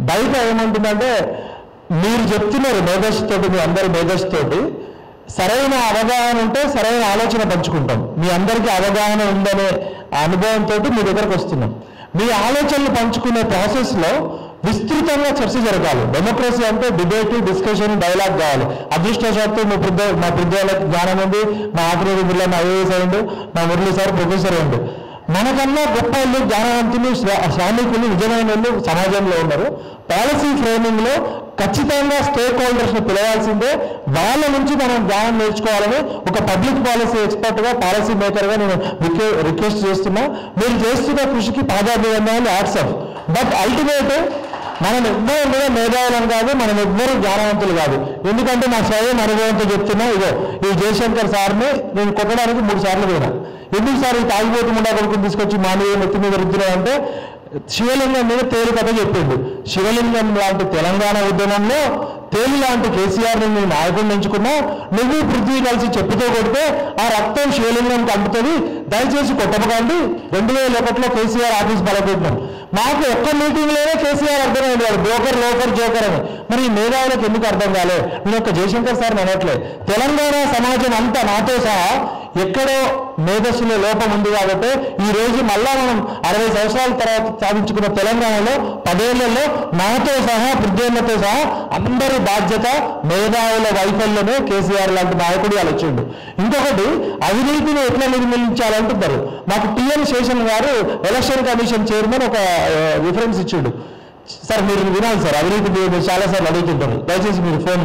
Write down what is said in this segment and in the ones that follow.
బయట ఏమంటుందంటే మీరు చెప్తున్నారు మేధస్సుతోటి మీ అందరి మేధస్సుతోటి సరైన అవగాహన ఉంటే సరైన ఆలోచన పంచుకుంటాం మీ అందరికీ అవగాహన ఉందనే అనుభవంతో మీ దగ్గరకు వస్తున్నాం మీ ఆలోచనలు పంచుకునే ప్రాసెస్లో విస్తృతంగా చర్చ జరగాలి డెమోక్రసీ అంటే డిబేట్ డిస్కషన్ డైలాగ్ కావాలి అదృష్టవశాత్తు మా పెద్ద మా పెద్దవాళ్ళకి జ్ఞానం ఉంది మా ఆకురేడు మురళి ఐఏఎస్ అయ్యిండు మా మురళి సార్ ప్రొఫెసర్ అయ్యిండు మనకన్నా గొప్ప వాళ్ళు జ్ఞానవంతులు శ్రా- శ్రామికులు నిజమైన వాళ్ళు సమాజంలో ఉన్నారు పాలసీ ఫ్రేమింగ్ లో ఖచ్చితంగా స్టేక్ హోల్డర్స్ ని పిలవాల్సిందే వాళ్ళ నుంచి మనం జ్ఞానం నేర్చుకోవాలని ఒక పబ్లిక్ పాలసీ ఎక్స్పర్ట్ గా పాలసీ మేకర్ గా నేను రిక్వె- రిక్వెస్ట్ చేస్తున్నా మీరు చేస్తున్న కృషికి పాదాభివందనాలు యాక్సెప్ట్ బట్ అల్టిమేట్ మనం ఎవ్వరూ కూడా మేధావులం కాదు మనం ఎవ్వరూ జ్ఞానవంతులు కాదు ఎందుకంటే నా స్వయం అనుభవంతో చెప్తున్నా ఇదో ఈ జయశంకర్ సార్ని నేను కొట్టడానికి మూడు సార్లు పోయినా ఎందుకు సార్ ఈ తాగిపోతు ముండా కొడుకుని తీసుకొచ్చి మా మీద నెత్తి మీద రుద్దురా అంటే శివలింగం మీద తేలి కథ చెప్పిండు శివలింగం లాంటి తెలంగాణ ఉద్యమంలో తేలి లాంటి కేసీఆర్ ని నాయకుడిని ఎంచుకున్నా నువ్వు పృథ్వీ కలిసి చెప్పుతో కొడితే ఆ రక్తం శివలింగంకి అంటుతుంది దయచేసి కొట్టమకండి రెండు వేల ఒకటిలో కేసీఆర్ ఆఫీస్ బలపెట్టినాం మాకు ఒక్క మీటింగ్లోనే కేసీఆర్ అర్థమైంది వాడు బ్రోకర్ లోకర్ జోకర్ అని మరి ఈ మేధావులకు ఎందుకు అర్థం కాలే నేను ఒక జయశంకర్ సార్ అనట్లే తెలంగాణ సమాజం అంతా నాతో సహా ఎక్కడో మేధస్సులో లోపం ఉంది కాబట్టి ఈ రోజు మళ్ళా మనం అరవై సంవత్సరాల తర్వాత సాధించుకున్న తెలంగాణలో పదేళ్లలో నాతో సహా పృథ్వీలతో సహా అందరి బాధ్యత మేధావుల వైఫల్యమే కేసీఆర్ లాంటి నాయకుడు వాళ్ళు వచ్చిండు ఇంకొకటి అవినీతిని ఎట్లా నిర్మూలించాలంటున్నారు మాకు టిఎన్ శేషన్ గారు ఎలక్షన్ కమిషన్ చైర్మన్ ఒక రిఫరెన్స్ ఇచ్చిండు సార్ మీరు వినాలి సార్ అవినీతి మీద మీరు చాలాసార్లు అడుగుతుంటారు దయచేసి మీరు ఫోన్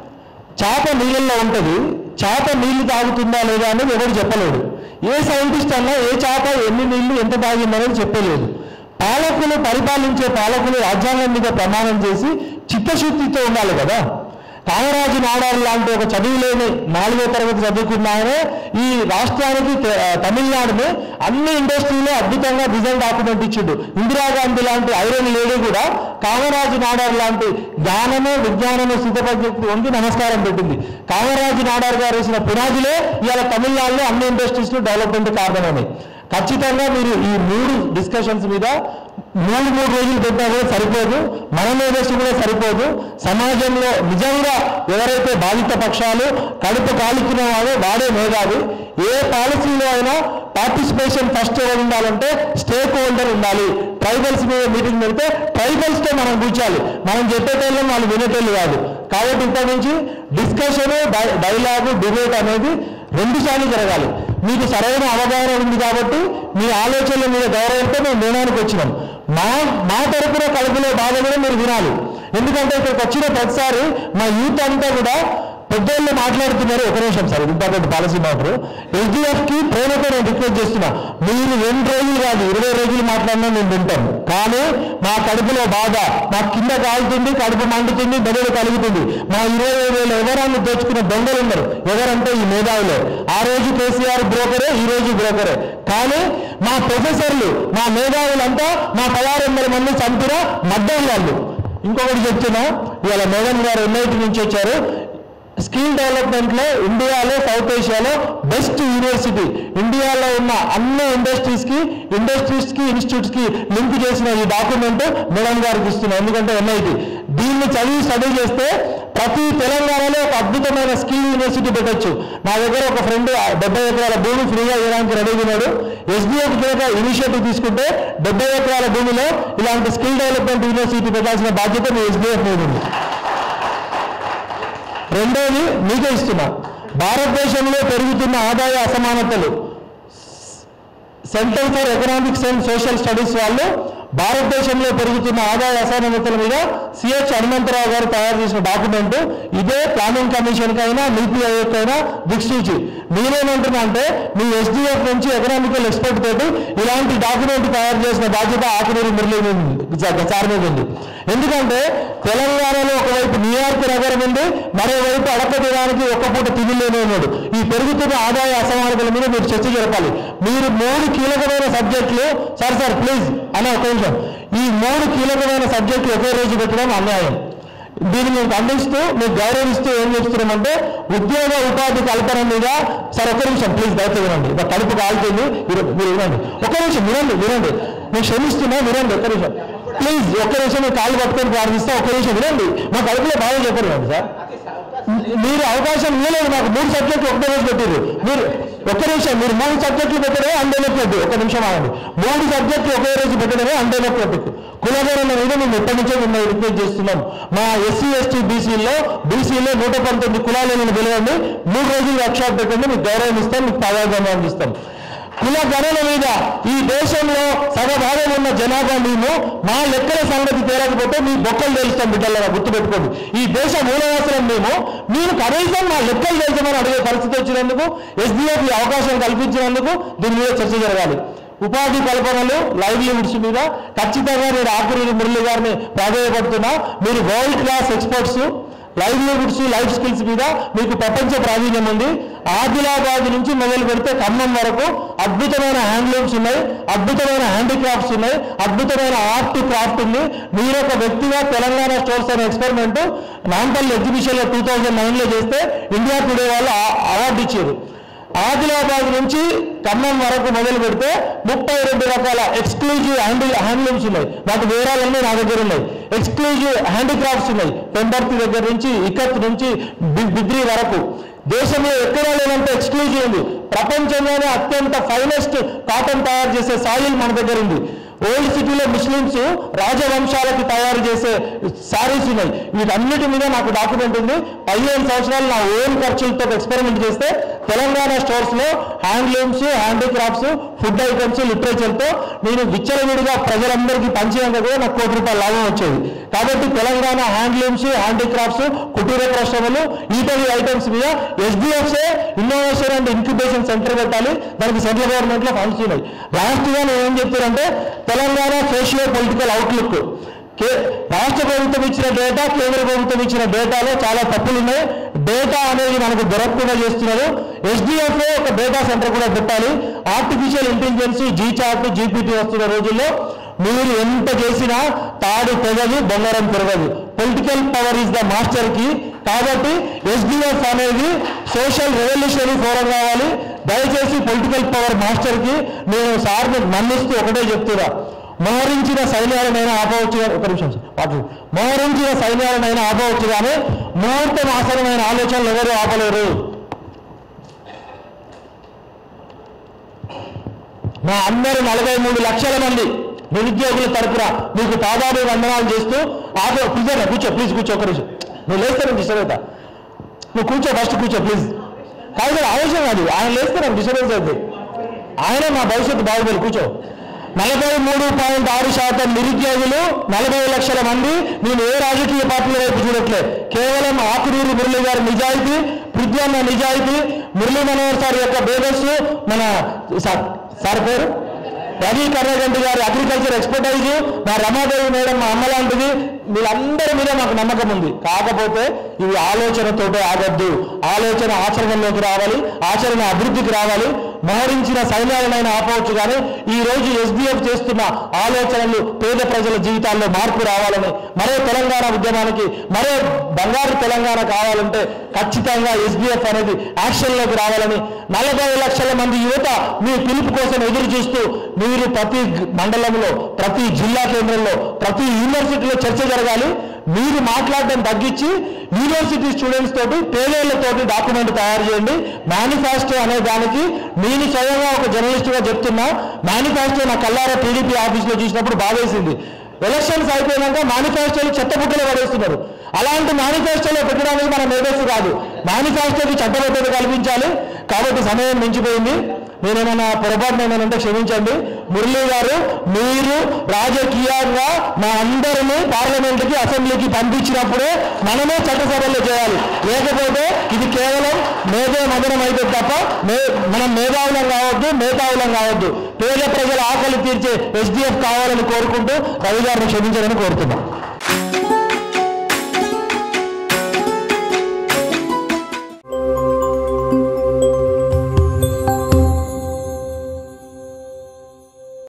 చేప నీళ్ళల్లో ఉంటుంది చేప నీళ్లు తాగుతుందా లేదా అనేది ఎవరు చెప్పలేడు ఏ సైంటిస్ట్ అన్నా ఏ చేప ఎన్ని నీళ్లు ఎంత తాగిందనేది చెప్పలేదు పాలకులు పరిపాలించే పాలకులు రాజ్యాంగం మీద ప్రమాణం చేసి చిత్తశుద్ధితో ఉండాలి కదా కామరాజు నాడారు లాంటి ఒక చదువు లేని నాలుగో తరగతి చదువుకున్న ఆయన ఈ రాష్ట్రానికి తె- ఆ, తమిళనాడుని అన్ని ఇండస్ట్రీలో అద్భుతంగా డిజైన్ డాక్యుమెంట్ ఇచ్చిండు ఇందిరాగాంధీ లాంటి ఐరన్ లేడీ కూడా కామరాజు నాడార్ లాంటి జ్ఞానము విజ్ఞానము సిద్ధపద్ధతి వంటి నమస్కారం పెట్టింది కామరాజు నాడార్ గారు వేసిన పునాదిలే ఇవాళ తమిళనాడులో అన్ని ఇండస్ట్రీస్ లో డెవలప్మెంట్ కారణమైనాయి ఖచ్చితంగా మీరు ఈ మూడు డిస్కషన్స్ మీద మూడు మూడు రోజులు పెట్టినా కూడా సరిపోదు మన మేధస్సు కూడా సరిపోదు సమాజంలో నిజంగా ఎవరైతే బాధిత పక్షాలు కడుపు కాలుతున్న వాడో వాడే మేధావి ఏ పాలసీలో అయినా పార్టిసిపేషన్ ఫస్ట్ ఎవరు ఉండాలంటే స్టేక్ హోల్డర్ ఉండాలి ట్రైబల్స్ మీద మీటింగ్ పెడితే ట్రైబల్స్ తో మనం కూర్చోాలి మనం చెప్పేటోళ్ళం వాళ్ళు వినేటోళ్ళు కాదు కాబట్టి ఇప్పటి నుంచి డిస్కషన్ డైలాగు డిబేట్ అనేది రెండు సార్లు జరగాలి మీకు సరైన అవగాహన ఉంది కాబట్టి మీ ఆలోచనల మీద గౌరవంతో మేము నిర్ణయానికి వచ్చినాం మా మా తరపున కడుపులో బాధ కూడా మీరు వినాలి ఎందుకంటే ఇక్కడికి వచ్చిన ప్రతిసారి మా యూత్ అంతా కూడా పెద్దోళ్ళు మాట్లాడుతున్నారు ఒక నిమిషం sir important policy matter SDF కి ప్రేమతో నేను రిక్వెస్ట్ చేస్తున్నా మీరు రెండు రోజులు కాదు ఇరవై రోజులు మాట్లాడినా మేము వింటాం కానీ మా కడుపులో బాధ మా కింద కాలుతుంది కడుపు మండుతుంది బెదడు కలుగుతుంది మా ఇరవై ఐదు వేల ఎవరాన్ని దోచుకున్న దొంగలు ఉన్నారు ఎవరంటే ఈ మేధావులే ఆ రోజు కేసీఆర్ బ్రోకరే ఈ రోజు బ్రోకరే కానీ మా ప్రొఫెసర్లు మా మేధావులంతా మా పదహారు వందల మంది చంపిన మడ్డం వాళ్ళు ఇంకొకటి చెప్తున్నా ఇవాళ మేడం గారు ఎన్ఐటి నుంచి వచ్చారు స్కిల్ డెవలప్మెంట్ లో ఇండియాలో సౌత్ ఏషియాలో బెస్ట్ యూనివర్సిటీ ఇండియాలో ఉన్న అన్ని ఇండస్ట్రీస్ కి ఇండస్ట్రీస్ కి ఇన్స్టిట్యూట్స్ కి లింక్ చేసిన ఈ డాక్యుమెంట్ మేడం గారికి ఇస్తున్నాం ఎందుకంటే ఎన్ఐటి దీన్ని చదివి స్టడీ చేస్తే ప్రతి తెలంగాణలో ఒక అద్భుతమైన స్కిల్ యూనివర్సిటీ పెట్టొచ్చు నా దగ్గర ఒక ఫ్రెండ్ డెబ్బై ఎకరాల భూమి ఫ్రీగా ఇవ్వడానికి రెడీ ఉన్నాడు ఎస్బీఐకి కనుక ఇనిషియేటివ్ తీసుకుంటే డెబ్బై ఎకరాల భూమిలో ఇలాంటి స్కిల్ డెవలప్మెంట్ యూనివర్సిటీ పెట్టాల్సిన బాధ్యత మీ ఎస్బీఎఫ్ మీద ఉంది రెండోది మీకే ఇస్తున్నా భారతదేశంలో పెరుగుతున్న ఆదాయ అసమానతలు centre for economics and social studies వాళ్ళు భారతదేశంలో పెరుగుతున్న ఆదాయ అసమానతల మీద సిహెచ్ హనుమంతరావు గారు తయారు చేసిన డాక్యుమెంట్ ఇదే ప్లానింగ్ కమిషన్ కైనా నీతి ఆయోగ్ అయినా దిక్సూచి నేనేమంటున్నా అంటే మీ ఎస్డిఎఫ్ నుంచి ఎకనామికల్ ఎక్స్పర్ట్ తోటి ఇలాంటి డాక్యుమెంట్ తయారు చేసిన బాధ్యత ఆకునూరి మురళి మీద ఉంది, సార్ మీద ఉంది ఎందుకంటే తెలంగాణలో ఒకవైపు న్యూయార్క్ నగరం ఉంది మరోవైపు అడపదేవానికి ఒక్క పూట తిరిగిలేనే ఉన్నాడు ఈ పెరుగుతున్న ఆదాయ అసమానతల మీద మీరు చర్చ జరపాలి మీరు మూడు కీలకమైన సబ్జెక్టులు సార్ సార్ ప్లీజ్ అన్న ఒక నిమిషం ఈ మూడు కీలకమైన సబ్జెక్టులు ఒకే రోజు పెట్టడం అన్యాయం దీన్ని మేము ఖండిస్తూ మీకు గౌరవిస్తూ ఏం చేస్తున్నామంటే ఉద్యోగ ఉపాధి కల్పన మీద సార్ ఒక నిమిషం ప్లీజ్ దయచేసి వినండి ఇక కడుపు కాలుతుంది మీరు మీరు వినండి ఒక నిమిషం వినండి వినండి నేను క్షమిస్తున్నా వినండి ఒక్క నిమిషం ప్లీజ్ ఒక్క నిమిషం మీరు కాళ్ళు పట్టుకొని ప్రార్థిస్తా ఒక్క నిమిషం వినండి మా కడుపులో బాగా చెప్పరు కదా సార్ మీరు అవకాశం ఇవ్వలేదు నాకు మూడు సబ్జెక్టులు ఒకటే రోజు పెట్టారు మీరు ఒక్క నిమిషం మీరు మూడు సబ్జెక్టులు పెట్టడమే అండైనట్టు ఒక్క నిమిషం ఆగండి మూడు సబ్జెక్టులు ఒకే రోజు పెట్టడమే అండైనట్టు కులగరణ మీద మేము ఎప్పటి నుంచో మిమ్మల్ని రిక్వెస్ట్ చేస్తున్నాం మా ఎస్సీ ఎస్టీ బీసీలో బీసీలో నూట పంతొమ్మిది కులాలను పిలవండి మూడు రోజులు వర్క్షాప్ పెట్టండి మీకు గౌరవం ఇస్తాం మీకు పాదాగమనం ఇస్తాం కుల గణన మీద ఈ దేశంలో సగభాగం ఉన్న జనాభా మేము మా లెక్కల సంగతి తేలకపోతే మీ బొక్కలు తెలుస్తాం బిడ్డలారా గుర్తుపెట్టుకోండి ఈ దేశ మూలవాసులం మేము మీరు కనీసం మా లెక్కలు తెలుసమని అడిగే పరిస్థితి వచ్చినందుకు ఎస్డిఎఫ్ ఈ అవకాశం కల్పించినందుకు దీని మీద చర్చ జరగాలి ఉపాధి కల్పనలు లైవ్లీహుడ్స్ మీద ఖచ్చితంగా నేను ఆకురి మురళి గారిని ప్రాధాన్యపడుతున్నా మీరు world class experts livelihoods life skills మీద మీకు ప్రపంచ ప్రావీణ్యం ఉంది ఆదిలాబాద్ నుంచి మొదలు పెడితే ఖమ్మం వరకు అద్భుతమైన హ్యాండ్లూమ్స్ ఉన్నాయి అద్భుతమైన హ్యాండీక్రాఫ్ట్స్ ఉన్నాయి అద్భుతమైన ఆర్ట్ క్రాఫ్ట్ ఉంది మీరు ఒక వ్యక్తిగా తెలంగాణ స్టోర్స్ అనే ఎక్స్పెరిమెంట్ నాంపల్లి ఎగ్జిబిషన్లో టూ థౌజండ్ నైన్లో చేస్తే ఇండియా టుడే వాళ్ళు ఆ- అవార్డు ఇచ్చారు ఆదిలాబాద్ నుంచి ఖమ్మం వరకు మొదలు పెడితే ముప్పై రెండు రకాల ఎక్స్క్లూజివ్ హ్యాండీ హ్యాండ్లూమ్స్ ఉన్నాయి వాటి వివరాలన్నీ నా దగ్గర ఉన్నాయి ఎక్స్క్లూజివ్ హ్యాండీక్రాఫ్ట్స్ ఉన్నాయి పెంబర్తి దగ్గర నుంచి ఇకత్ నుంచి బి- బిద్రీ వరకు దేశంలో ఎక్కడా లేనంత ఎక్స్క్లూజివ్ ఉంది ప్రపంచంలోనే అత్యంత ఫైనెస్ట్ కాటన్ తయారు చేసే సాయిల్ మన దగ్గర ఉంది ఓల్డ్ సిటీలో ముస్లిమ్స్ రాజవంశాలకి తయారు చేసే శారీస్ ఉన్నాయి వీటన్నిటి మీద నాకు డాక్యుమెంట్ ఉంది పదిహేను సంవత్సరాలు నా ఓన్ ఖర్చులతో ఎక్స్పెరిమెంట్ చేస్తే తెలంగాణ స్టోర్స్ లో హ్యాండ్లూమ్స్ హ్యాండీక్రాఫ్ట్స్ ఫుడ్ ఐటమ్స్ లిటరేచర్తో నేను విచ్చలవిడిగా ప్రజలందరికీ పంచినందుకు కూడా నాకు కోటి రూపాయల లాభం వచ్చేది కాబట్టి తెలంగాణ హ్యాండ్లూమ్స్ హ్యాండీక్రాఫ్ట్స్ కుటీర పరిశ్రమలు ఈటరీ ఐటమ్స్ మీద SDFA innovation and incubation centre పెట్టాలి దానికి సెంట్రల్ గవర్నమెంట్ లో ఫండ్స్ ఉన్నాయి లాస్ట్ గా నేను ఏం చెప్తానంటే తెలంగాణ సోషియో పొలిటికల్ అవుట్లుక్ కే రాష్ట్ర ప్రభుత్వం ఇచ్చిన డేటా కేంద్ర ప్రభుత్వం ఇచ్చిన డేటాలో చాలా తప్పులు ఉన్నాయి డేటా అనేది మనకు దొరకకుండా చేస్తున్నారు ఎస్డిఎఫ్ఓ ఒక డేటా సెంటర్ కూడా పెట్టాలి ఆర్టిఫిషియల్ ఇంటెలిజెన్స్ జీ చార్ట్ జీపీటీ వస్తున్న రోజుల్లో మీరు ఎంత చేసినా తాడు తెగదు బంగారం పెరగదు political power is the master కి కాబట్టి ఎస్డిఎఫ్ అనేది సోషల్ రెవల్యూషనరీ ఫోరం కావాలి దయచేసి పొలిటికల్ పవర్ మాస్టర్ కి నేను సార్ని మన్నిస్తూ ఒకటే చెప్తున్నా మోహరించిన సైన్యాలనైనా ఆపవచ్చు కానీ- ఒక నిమిషం సార్ పాటలు మోహరించిన సైన్యాలనైనా ఆపవచ్చు కానీ ముహూర్తం ఆసనమైన ఆలోచనలు ఎవరు ఆపలేరు మా అందరూ నలభై మూడు లక్షల మంది నిరుద్యోగుల తరపున మీకు పాదాలు వందనాలు చేస్తూ ఆపో ప్లీజ్ కూర్చో ప్లీజ్ కూర్చో ఒక నిమిషం నువ్వు లేస్తే నేను డిస్టర్బ్ అవుతా నువ్వు కూర్చో ఫస్ట్ కూర్చో ప్లీజ్ కాదు సార్ ఆవేశం కాదు ఆయన లేస్తే నాకు డిస్టర్బెన్స్ అవుతుంది ఆయన మా భవిష్యత్తు బాగుపడి కూర్చో నలభై మూడు పాయింట్ ఆరు శాతం నిరుద్యోగులు నలభై లక్షల మంది నేను ఏ రాజకీయ పార్టీల వైపు చూడట్లే కేవలం ఆకునూరు మురళి గారి నిజాయితీ పృథ్వన్న నిజాయితీ మురళీ మనోహర్ సార్ యొక్క బేగస్ మన సార్ సార్ పేరు రవి కర్రగంటి గారి అగ్రికల్చర్ ఎక్స్పర్టైజ్ మా రమాదేవి మేడం మా అమ్మ లాంటిది వీళ్ళందరి మీద మాకు నమ్మకం ఉంది కాకపోతే ఇవి ఆలోచనతోటే ఆగద్దు ఆలోచన ఆచరణలోకి రావాలి ఆచరణ అభివృద్ధికి రావాలి మోహరించిన సైన్యాలనైనా ఆపవచ్చు కానీ ఈ రోజు ఎస్డిఎఫ్ చేస్తున్న ఆలోచనలు పేద ప్రజల జీవితాల్లో మార్పు రావాలని మరో తెలంగాణ ఉద్యమానికి మరో బంగారు తెలంగాణ కావాలంటే ఖచ్చితంగా ఎస్డిఎఫ్ అనేది యాక్షన్లోకి రావాలని నలభై లక్షల మంది యువత మీ పిలుపు కోసం ఎదురు చూస్తూ మీరు ప్రతి గ- మండలంలో ప్రతి జిల్లా కేంద్రంలో ప్రతి యూనివర్సిటీలో చర్చ జరగాలి మీరు మాట్లాడడం తగ్గించి యూనివర్సిటీ స్టూడెంట్స్ తోటి పేదోళ్ళతోటి డాక్యుమెంట్ తయారు చేయండి మేనిఫెస్టో అనే దానికి నేను స్వయంగా ఒక జర్నలిస్ట్గా చెప్తున్నా మేనిఫెస్టో నా కల్లారా టీడీపీ ఆఫీస్లో చూసినప్పుడు బాధేసింది ఎలక్షన్స్ అయిపోయినాక మేనిఫెస్టోలు చెత్తబుట్టలో పడేస్తున్నారు అలాంటి మేనిఫెస్టోలో పెట్టడానికి మన మేధస్సు కాదు మేనిఫెస్టోకి చట్టబద్ధత కల్పించాలి కాబట్టి సమయం మించిపోయింది నేనేమైనా పొరపాటు ఏమైనా క్షమించండి మురళీ గారు మీరు రాజకీయంగా మా అందరినీ పార్లమెంట్కి అసెంబ్లీకి పంపించినప్పుడే మనమే చట్టసభల్లో చేయాలి లేకపోతే ఇది కేవలం మేధో మదనం అయితే తప్ప మే మనం మేధావులం కావద్దు మేధావులం కావద్దు పేద ప్రజల ఆకలి తీర్చే ఎస్డిఎఫ్ కావాలని కోరుకుంటూ రవి గారిని క్షమించాలని కోరుతున్నాం